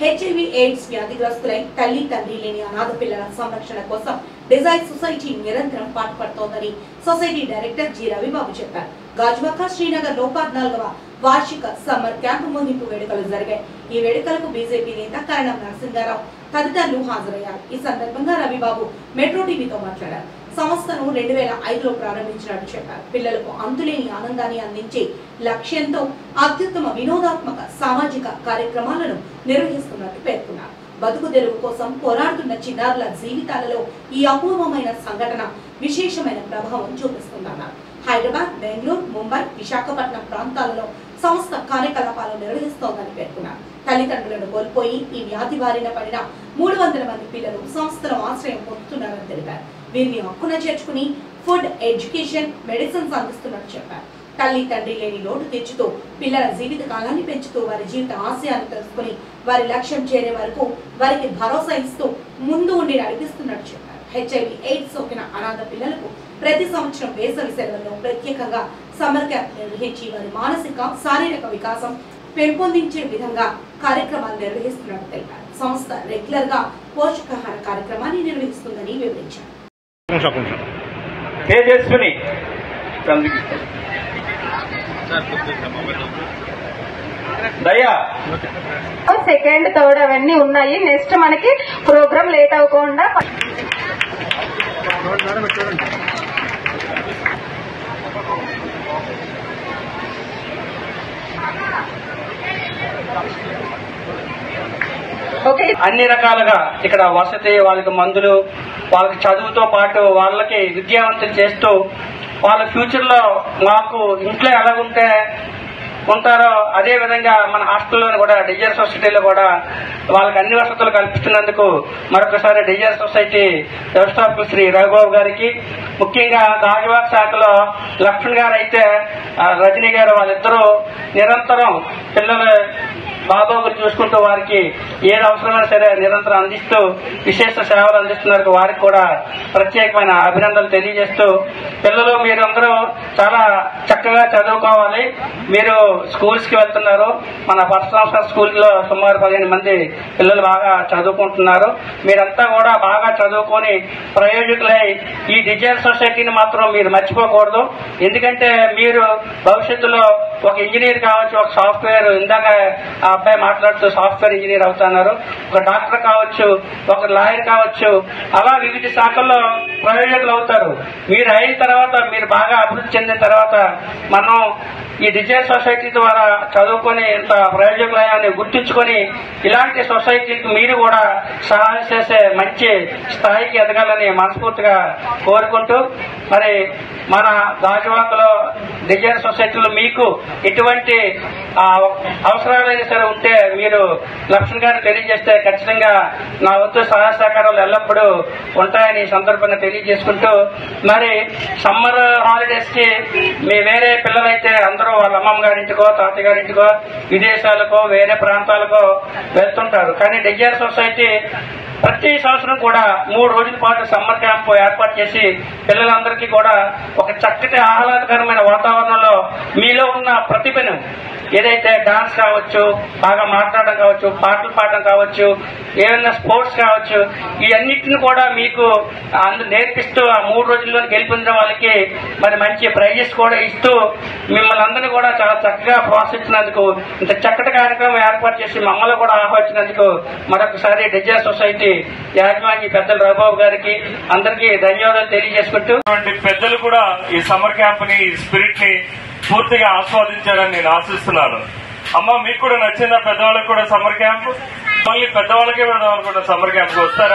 HIV AIDS వ్యాధిగ్రస్తులై తల్లి తండ్రి లేని అనాథ పిల్లల సంరక్షణ కోసం డిజైర్ సొసైటీ నిరంతరం పాటుపడుతోందని సొసైటీ డైరెక్టర్ జి రవిబాబు చెప్పారు గాజువాక శ్రీనగర్ లో పద్నాలుగవ వార్షిక సమ్మర్ క్యాంపు ముగింపు వేడుకలు జరిగాయి ఈ వేడుకలకు బీజేపీ నేత కరణం నరసింహారావు తదితరులు హాజరయ్యారు ఈ సందర్భంగా రవిబాబు మెట్రో టీవీతో మాట్లాడారు సంస్థను రెండు వేల ఐదులో ప్రారంభించినట్టు చెప్పారు పిల్లలకు అంతులేని ఆనందాన్ని అందించే లక్ష్యంతో అత్యుత్తమ వినోదాత్మక సామాజిక కార్యక్రమాలను నిర్వహిస్తున్నట్టు పేర్కొన్నారు బతుకు తెరువు కోసం పోరాడుతున్న చిన్నారుల జీవితాలలో ఈ అపూర్వమైన సంఘటన విశేషమైన ప్రభావం చూపిస్తుందన్నారు హైదరాబాద్ బెంగళూరు ముంబై విశాఖపట్నం ప్రాంతాలలో సంస్థ కార్యకలాపాలు నిర్వహిస్తోందని పేర్కొన్నారు తల్లిదండ్రులను కోల్పోయి ఈ వ్యాధి బారిన పడిన మూడు వందల మంది పిల్లలు సంస్థలో ఆశ్రయం పొందుతున్నారని తెలిపారు వీరిని హక్కున చేర్చుకుని ఫుడ్ ఎడ్యుకేషన్ మెడిసిన్స్ అందిస్తున్నట్టు చెప్పారు తల్లి తండ్రి లేని లోటు తెచ్చుతూ పిల్లల జీవిత కాలాన్ని పెంచుతూ వారి జీవిత ఆశయాన్ని తెలుసుకుని వారి లక్ష్యం చేరే వరకు వారికి భరోసా ఇస్తూ ముందు ఉండి నడిపిస్తున్నట్టు చెప్పారు హెచ్ఐవి ఎయిడ్స్ సోకిన అనాథ పిల్లలకు ప్రతి సంవత్సరం వేసవి సెలవుల్లో ప్రత్యేకంగా సమ్మర్ క్యాంప్ నిర్వహించి వారి మానసిక శారీరక వికాసం పెంపొందించే విధంగా కార్యక్రమాలు నిర్వహిస్తున్నట్టు తెలిపారు సంస్థ రెగ్యులర్ గా పోషకాహార కార్యక్రమాన్ని నిర్వహిస్తుందని వివరించారు తేజస్విని దయా సెకండ్ థర్డ్ అవన్నీ ఉన్నాయి నెక్స్ట్ మనకి ప్రోగ్రామ్ లేట్ అవ్వకుండా ఓకే అన్ని రకాలుగా ఇక్కడ వసతి వాళ్ళకి మందులు వాళ్ళకి చదువుతో పాటు వాళ్ళకి విద్యావంతులు చేస్తూ వాళ్ళ ఫ్యూచర్ లో మాకు ఇంట్లో ఎలాగుంటే ఉంటారో అదే విధంగా మన హాస్టల్లోని కూడా డిజైర్ సొసైటీలో కూడా వాళ్ళకి అన్ని వసతులు కల్పిస్తున్నందుకు మరొకసారి డిజైర్ సొసైటీ వ్యవస్థాపకులు శ్రీ రఘుబాబు గారికి ముఖ్యంగా గాజువాక్ శాఖలో లక్ష్మణ్ గారు అయితే ఆ, రజనీ గారు వాళ్ళిద్దరూ నిరంతరం పిల్లల బాగోగులు చూసుకుంటూ వారికి ఏది అవసరమైనా సరే నిరంతరం అందిస్తూ విశేష సేవలు అందిస్తున్నారు వారికి కూడా ప్రత్యేకమైన అభినందనలు తెలియజేస్తూ పిల్లలు మీరందరూ చాలా చక్కగా చదువుకోవాలి మీరు స్కూల్స్ కి వెళ్తున్నారు మన పర్సనల్ స్కూల్ లో సుమారు పదిహేను మంది పిల్లలు బాగా చదువుకుంటున్నారు మీరంతా కూడా బాగా చదువుకొని ప్రయోజకులై ఈ డిజైన్ సొసైటీని మాత్రం మీరు మర్చిపోకూడదు ఎందుకంటే మీరు భవిష్యత్తులో ఒక ఇంజనీర్ కావచ్చు ఒక సాఫ్ట్వేర్ ఇందాక ఆ అబ్బాయి మాట్లాడుతూ సాఫ్ట్వేర్ ఇంజనీర్ అవుతున్నారు ఒక డాక్టర్ కావచ్చు ఒక లాయర్ కావచ్చు అలా వివిధ శాఖల్లో ప్రయోజకులు అవుతారు మీరు అయిన తర్వాత మీరు బాగా అభివృద్ధి చెందిన తర్వాత మనం ఈ డిజైన్ సొసైటీ ద్వారా చదువుకొని ఇంత ప్రయోజకులయ్యాన్ని గుర్తుంచుకొని ఇలాంటి సొసైటీకి మీరు కూడా సహాయం చేసే మంచి స్థాయికి ఎదగాలని మనస్ఫూర్తిగా కోరుకుంటూ మరి మన గాజువాకలో డిజైన్ సొసైటీలో మీకు ఎటువంటి ఆ, అవసరాలైనా సరే ఉంటే మీరు లక్ష్మణ్ గారు తెలియజేస్తే ఖచ్చితంగా నా వంతు సహాయ సహకారాలు ఎల్లప్పుడూ ఉంటాయని ఈ సందర్భంగా తెలియజేసుకుంటూ మరి సమ్మర్ హాలిడేస్ కి మీ వేరే పిల్లలైతే అందరూ వాళ్ళ అమ్మమ్మ గారింటికో తాతయ్య గారింటికో విదేశాలకో వేరే ప్రాంతాలకో వెళ్తుంటారు కానీ డిజైర్ సొసైటీ ప్రతి సంవత్సరం కూడా మూడు రోజుల పాటు సమ్మర్ క్యాంప్ ఏర్పాటు చేసి పిల్లలందరికీ కూడా ఒక చక్కటి ఆహ్లాదకరమైన వాతావరణంలో మీలో ఉన్న ప్రతిభను ఏదైతే డాన్స్ కావచ్చు బాగా మాట్లాడడం కావచ్చు పాటలు పాడడం కావచ్చు ఏదైనా స్పోర్ట్స్ కావచ్చు ఈ అన్నిటిని కూడా మీకు అందు నేర్పిస్తూ ఆ మూడు రోజుల్లో గెలిపించిన వాళ్ళకి మరి మంచి ప్రైజెస్ కూడా ఇస్తూ మిమ్మల్ని అందరినీ కూడా చాలా చక్కగా ప్రోత్సహించినందుకు ఇంత చక్కటి కార్యక్రమం ఏర్పాటు చేసి మమ్మల్ని కూడా ఆహ్వానించినందుకు మరొకసారి డిజైర్ సొసైటీ యాజమాన్య పెద్దలు రఘుబాబు గారికి అందరికీ ధన్యవాదాలు తెలియజేసుకుంటూ ఉన్నటువంటి పెద్దలు కూడా ఈ సమ్మర్ క్యాంప్ ని ఈ స్పిరిట్ ని పూర్తిగా ఆస్వాదించారని నేను ఆశిస్తున్నాను అమ్మ మీకు కూడా నచ్చిందా పెద్దవాళ్ళకి కూడా సమ్మర్ క్యాంప్ మళ్ళీ పెద్దవాళ్ళకే పెడదాం అనుకుంటా సమ్మర్ క్యాంప్ వస్తారా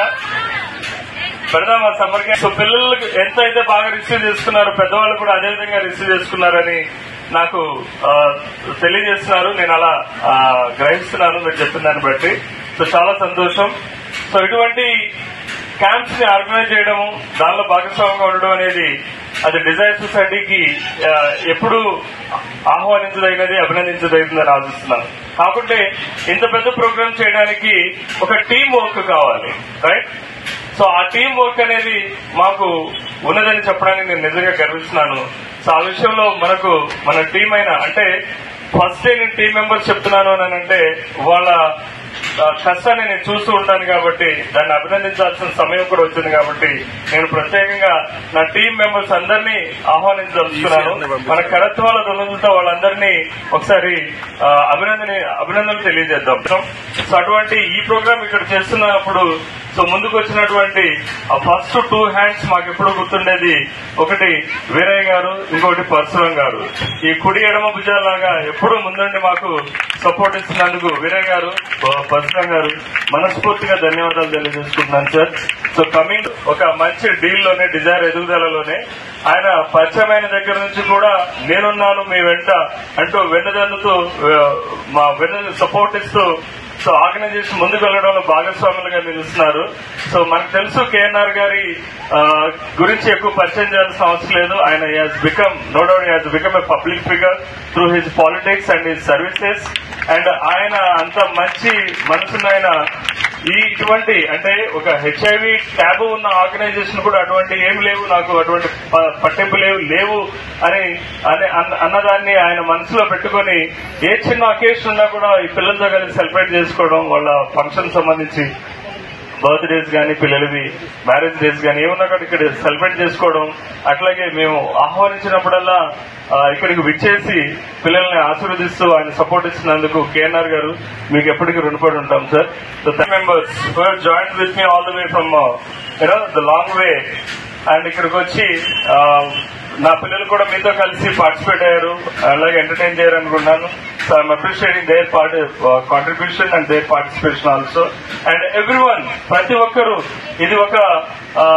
పెడదామా సమ్మర్ క్యాంప్ సో పిల్లలకు ఎంత అయితే బాగా రిసీవ్ చేసుకున్నారో పెద్దవాళ్ళు కూడా అదే విధంగా రిసీవ్ చేసుకున్నారని నాకు ఆ, తెలియజేస్తున్నారు నేను అలా ఆ, గ్రహిస్తున్నాను మీరు చెప్పిన దాన్ని బట్టి సో చాలా సంతోషం సో ఇటువంటి క్యాంప్స్ ని ఆర్గనైజ్ చేయడము దానిలో భాగస్వామ్యంగా ఉండడం అనేది అది డిజైర్ సొసైటీకి ఆ, ఎప్పుడూ ఆహ్వానించదగినది అభినందించదగినదని ఆశిస్తున్నాను కాకుంటే ఇంత పెద్ద ప్రోగ్రామ్ చేయడానికి ఒక టీం వర్క్ కావాలి రైట్ సో ఆ టీం వర్క్ అనేది మాకు ఉన్నదని చెప్పడానికి నేను నిజంగా గర్విస్తున్నాను సో ఆ విషయంలో మనకు మన టీం అయినా అంటే ఫస్ట్ డే నేను టీం మెంబర్స్ చెప్తున్నాను అని అంటే వాళ్ళ ఆ, కష్టాన్ని నేను చూస్తూ ఉంటాను కాబట్టి దాన్ని అభినందించాల్సిన సమయం కూడా వచ్చింది కాబట్టి నేను ప్రత్యేకంగా నా టీం మెంబర్స్ అందరినీ ఆహ్వానించదలుచుకున్నాను మన కరత్వాల దున్నలతో వాళ్ళందరినీ ఒకసారి ఆ, అభినందన అభినందనలు తెలియజేద్దాం సో అటువంటి ఈ ప్రోగ్రామ్ ఇక్కడ చేస్తున్నప్పుడు సో ముందుకు వచ్చినటువంటి ఆ ఫస్ట్ టూ హ్యాండ్స్ మాకు ఎప్పుడు గుర్తుండేది ఒకటి వీరయ్య గారు ఇంకొకటి పరశురం గారు ఈ కుడి ఎడమ భుజాలాగా ఎప్పుడు ముందుండి మాకు సపోర్ట్ ఇస్తున్నందుకు వీరయ్య గారు పరశురం గారు మనస్ఫూర్తిగా ధన్యవాదాలు తెలియజేసుకుంటున్నాను సార్ సో కమింగ్ ఒక మంచి డీల్ లోనే డిజైర్ ఎదుగుదలలోనే ఆయన పరిచయమైన దగ్గర నుంచి కూడా నేనున్నాను మీ వెంట అంటూ వెన్నుదన్నుతూ ఆ, మా వెన్ను సపోర్ట్ ఇస్తూ సో ఆర్గనైజేషన్ ముందుకు వెళ్ళడంలో భాగస్వాములుగా నిలుస్తున్నారు సో మనకు తెలుసు కేఎన్ఆర్ గారి ఆ, గురించి ఎక్కువ పరిచయం చేయాల్సిన అవసరం లేదు ఆయన has become no doubt has become a public figure through his politics and his services and ఆయన అంత మంచి మనసున్న ఆయన ఈ ఇటువంటి అంటే ఒక హెచ్ఐవి ట్యాబు ఉన్న ఆర్గనైజేషన్ కూడా అటువంటి ఏమి లేవు నాకు అటువంటి ప- పట్టింపు లేవు లేవు అని అని అన్న- అన్నదాన్ని ఆయన మనసులో పెట్టుకొని ఏ చిన్న అకేషన్ ఉన్నా కూడా ఈ పిల్లలతో కలిసి సెలబ్రేట్ చేసుకోవడం వాళ్ళ ఫంక్షన్ సంబంధించి బర్త్డేస్ కానీ పిల్లలవి మ్యారేజ్ డేస్ కానీ ఏమన్నా కూడా ఇక్కడ సెలబ్రేట్ చేసుకోవడం అట్లాగే మేము ఆహ్వానించినప్పుడల్లా ఆ, ఇక్కడికి విచ్చేసి పిల్లల్ని ఆశీర్వదిస్తూ ఆయన సపోర్ట్ ఇస్తున్నందుకు కేఎన్ఆర్ గారు మీకు ఎప్పటికీ రుణపడి ఉంటాం sir so thank members join with me all the way from you know the long way and ఇక్కడికి వచ్చి ఆ, నా పిల్లలు కూడా మీతో కలిసి పార్టిసిపేట్ అయ్యారు అలాగే ఎంటర్టైన్ చేయారు అనుకున్నాను so I'm appreciating their part contribution and their participation also and every ప్రతి ఒక్కరు ఇది ఒక ఆ,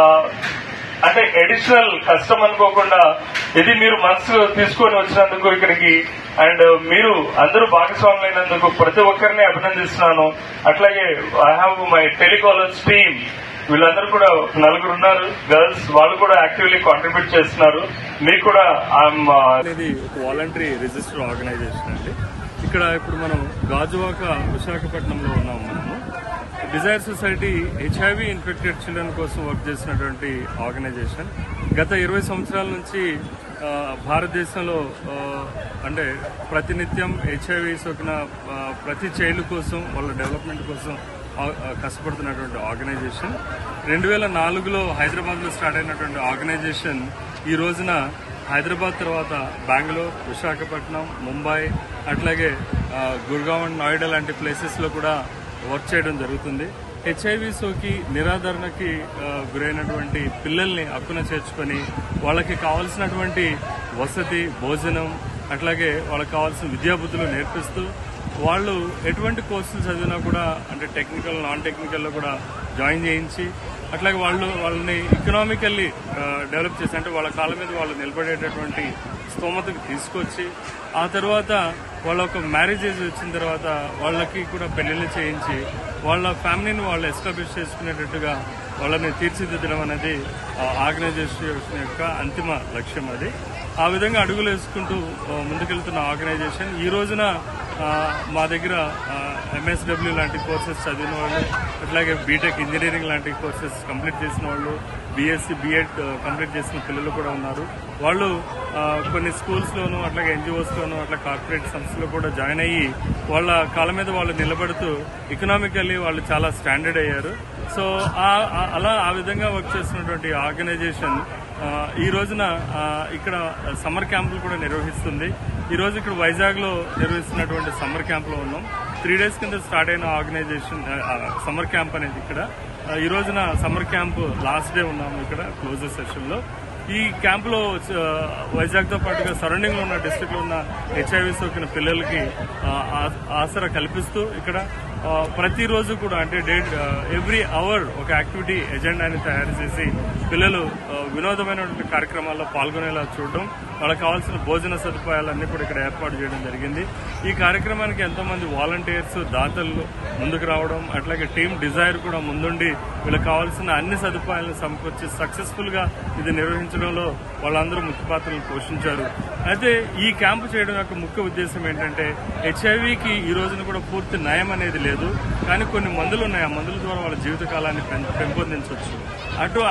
అంటే అడిషనల్ కష్టం అనుకోకుండా ఇది మీరు మనసు తీసుకొని వచ్చినందుకు ఇక్కడికి అండ్ మీరు అందరూ భాగస్వాములైనందుకు ప్రతి ఒక్కరిని అభినందిస్తున్నాను అట్లాగే I have my telecallers team వీళ్ళందరూ కూడా నలుగురు ఉన్నారు గర్ల్స్ వాళ్ళు కూడా యాక్టివ్లీ కాంట్రిబ్యూట్ చేస్తున్నారు మీకు కూడా ఐఎమ్ అనేది ఒక వాలంటరీ రిజిస్టర్ ఆర్గనైజేషన్ అండి ఇక్కడ ఇప్పుడు మనం గాజువాక విశాఖపట్నంలో ఉన్నాం మనము Desire Society HIV infected children కోసం వర్క్ చేసినటువంటి ఆర్గనైజేషన్ గత ఇరవై సంవత్సరాల నుంచి ఆ, భారతదేశంలో ఆ, అంటే ప్రతినిత్యం హెచ్ఐవి సోకిన ఆ, ప్రతి చైల్డ్ కోసం వాళ్ళ డెవలప్మెంట్ కోసం ఆ- ఆ కష్టపడుతున్నటువంటి ఆర్గనైజేషన్ రెండు వేల నాలుగులో హైదరాబాద్లో స్టార్ట్ అయినటువంటి ఆర్గనైజేషన్ ఈ రోజున హైదరాబాద్ తర్వాత బెంగళూరు విశాఖపట్నం ముంబై అట్లాగే ఆ, గుర్గావ్ అండ్ నోయిడా లాంటి ప్లేసెస్లో కూడా వర్క్ చేయడం జరుగుతుంది హెచ్ఐవి సోకి నిరాదరణకి ఆ, గురైనటువంటి పిల్లల్ని హక్కున చేర్చుకొని వాళ్ళకి కావాల్సినటువంటి వసతి భోజనం అట్లాగే వాళ్ళకి కావాల్సిన విద్యాబుద్ధులు నేర్పిస్తూ వాళ్ళు ఎటువంటి కోర్సులు చదివినా కూడా అంటే టెక్నికల్ నాన్ టెక్నికల్లో కూడా జాయిన్ చేయించి అట్లాగే వాళ్ళు వాళ్ళని ఎకనామికల్లీ డెవలప్ చేసి అంటే వాళ్ళ కాళ్ళ మీద వాళ్ళు నిలబడేటటువంటి స్తోమతకు తీసుకొచ్చి ఆ తర్వాత వాళ్ళ ఒక మ్యారేజ్ ఏజ్ వచ్చిన తర్వాత వాళ్ళకి కూడా పెళ్లిళ్ళు చేయించి వాళ్ళ ఫ్యామిలీని వాళ్ళు ఎస్టాబ్లిష్ చేసుకునేటట్టుగా వాళ్ళని తీర్చిదిద్దడం అనేది ఆ ఆర్గనైజేషన్ యొక్క అంతిమ లక్ష్యం అది ఆ విధంగా అడుగులు వేసుకుంటూ ఆ, ముందుకెళ్తున్న ఆర్గనైజేషన్ ఈ రోజున ఆ, మా దగ్గర ఎంఎస్డబ్ల్యూ లాంటి కోర్సెస్ చదివిన వాళ్ళు అట్లాగే బీటెక్ ఇంజనీరింగ్ లాంటి కోర్సెస్ కంప్లీట్ చేసిన వాళ్ళు బీఎస్సీ బీఎడ్ కంప్లీట్ చేసిన పిల్లలు కూడా ఉన్నారు వాళ్ళు ఆ, కొన్ని స్కూల్స్ లోను అట్లాగే ఎన్జిఓస్ లోను అట్లా కార్పొరేట్ సంస్థలో కూడా జాయిన్ అయ్యి వాళ్ళ కాళ్ళ మీద వాళ్ళు నిలబడుతూ ఎకనామికల్లీ వాళ్ళు చాలా స్టాండర్డ్ అయ్యారు సో ఆ- ఆ- అలా ఆ విధంగా వర్క్ చేస్తున్నటువంటి ఆర్గనైజేషన్ ఆ, ఈ రోజున ఆ, ఇక్కడ సమ్మర్ క్యాంపులు కూడా నిర్వహిస్తుంది ఈ రోజు ఇక్కడ వైజాగ్ లో నిర్వహిస్తున్నటువంటి సమ్మర్ క్యాంప్ లో ఉన్నాం త్రీ డేస్ కింద స్టార్ట్ అయిన ఆర్గనైజేషన్ సమ్మర్ క్యాంప్ అనేది ఇక్కడ ఆ, ఈ రోజున సమ్మర్ క్యాంప్ లాస్ట్ డే ఉన్నాము ఇక్కడ క్లోజర్ సెషన్ లో ఈ క్యాంప్ లో వైజాగ్ తో పాటుగా సరౌండింగ్ లో ఉన్న డిస్ట్రిక్ట్ లో ఉన్న హెచ్ఐవి సోకిన పిల్లలకి ఆ, ఆ- ఆసరా కల్పిస్తూ ఇక్కడ ఆ, ప్రతిరోజు కూడా అంటే డే ఎవ్రీ అవర్ ఒక యాక్టివిటీ ఎజెండాని తయారు చేసి పిల్లలు ఆ, వినోదమైనటువంటి కార్యక్రమాల్లో పాల్గొనేలా చూడడం వాళ్ళకి కావాల్సిన భోజన సదుపాయాలన్నీ కూడా ఇక్కడ ఏర్పాటు చేయడం జరిగింది ఈ కార్యక్రమానికి ఎంతో మంది వాలంటీర్స్ దాతలు ముందుకు రావడం అట్లాగే టీమ్ డిజైర్ కూడా ముందుండి వీళ్ళకి కావాల్సిన అన్ని సదుపాయాలను సమకూర్చి సక్సెస్ఫుల్ గా ఇది నిర్వహించడంలో వాళ్ళందరూ ముఖ్య పాత్రలు పోషించారు అయితే ఈ క్యాంపు చేయడం యొక్క ముఖ్య ఉద్దేశం ఏంటంటే హెచ్ఐవికి ఈ రోజున కూడా పూర్తి నయం అనేది లేదు కానీ కొన్ని మందులు ఉన్నాయి ఆ మందుల ద్వారా వాళ్ళ జీవితకాలాన్ని పెం- పెంపొందించవచ్చు అటు అటువంటి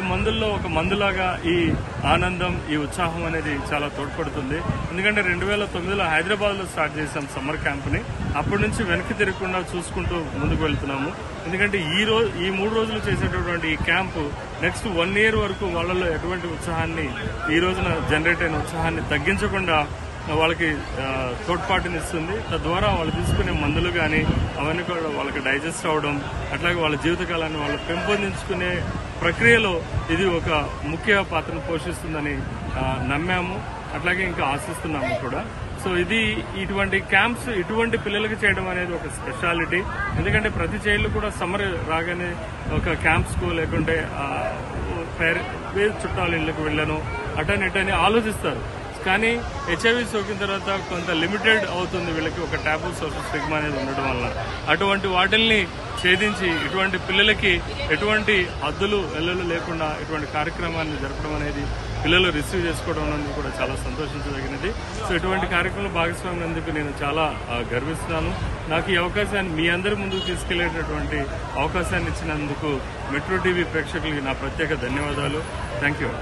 మందుల్లో ఒక మందులాగా ఈ ఆనందం ఈ ఉత్సాహం అనేది చాలా తోడ్పడుతుంది ఎందుకంటే రెండు వేల తొమ్మిదిలో హైదరాబాద్ లో స్టార్ట్ చేసాం సమ్మర్ క్యాంప్ ని అప్పటి నుంచి వెనక్కి తిరగకుండా చూసుకుంటూ ముందుకు వెళ్తున్నాము ఎందుకంటే ఈ రోజు ఈ మూడు రోజులు చేసేటటువంటి ఈ క్యాంపు నెక్స్ట్ వన్ ఇయర్ వరకు వాళ్ళలో ఎటువంటి ఉత్సాహాన్ని ఈ రోజున జనరేట్ అయిన ఉత్సాహాన్ని తగ్గించకుండా వాళ్ళకి ఆ, తోడ్పాటునిస్తుంది తద్వారా వాళ్ళు తీసుకునే మందులు కానీ అవన్నీ కూడా వాళ్ళకి డైజెస్ట్ అవడం అట్లాగే వాళ్ళ జీవితకాలాన్ని వాళ్ళు పెంపొందించుకునే ప్రక్రియలో ఇది ఒక ముఖ్య పాత్రను పోషిస్తుందని ఆ, నమ్మాము అట్లాగే ఇంకా ఆశిస్తున్నాము కూడా సో ఇది ఇటువంటి క్యాంప్స్ ఇటువంటి పిల్లలకి చేయడం అనేది ఒక స్పెషాలిటీ ఎందుకంటే ప్రతి చైల్డ్ కూడా సమ్మర్ రాగానే ఒక క్యాంప్స్కు లేకుంటే ఆ, పేర- వేరే చుట్టాల ఇళ్ళకి వెళ్ళను అటని ఇటని ఆలోచిస్తారు కానీ హెచ్ఐవి సోకిన తర్వాత కొంత లిమిటెడ్ అవుతుంది వీళ్ళకి ఒక ట్యాబు సోషల్ స్టిగ్మా అనేది ఉండడం వల్ల అటువంటి వాటిల్ని ఛేదించి ఇటువంటి పిల్లలకి ఎటువంటి హద్దులు ఎల్లలు లేకుండా ఇటువంటి కార్యక్రమాన్ని జరపడం అనేది పిల్లలు రిసీవ్ చేసుకోవడం అనేది కూడా చాలా సంతోషించదగినది సో ఇటువంటి కార్యక్రమంలో భాగస్వామ్యందుకు నేను చాలా ఆ, గర్విస్తున్నాను నాకు ఈ అవకాశాన్ని మీ అందరి ముందుకు తీసుకెళ్లేటటువంటి అవకాశాన్ని ఇచ్చినందుకు మెట్రో టీవీ ప్రేక్షకులకి నా ప్రత్యేక ధన్యవాదాలు థ్యాంక్ యూ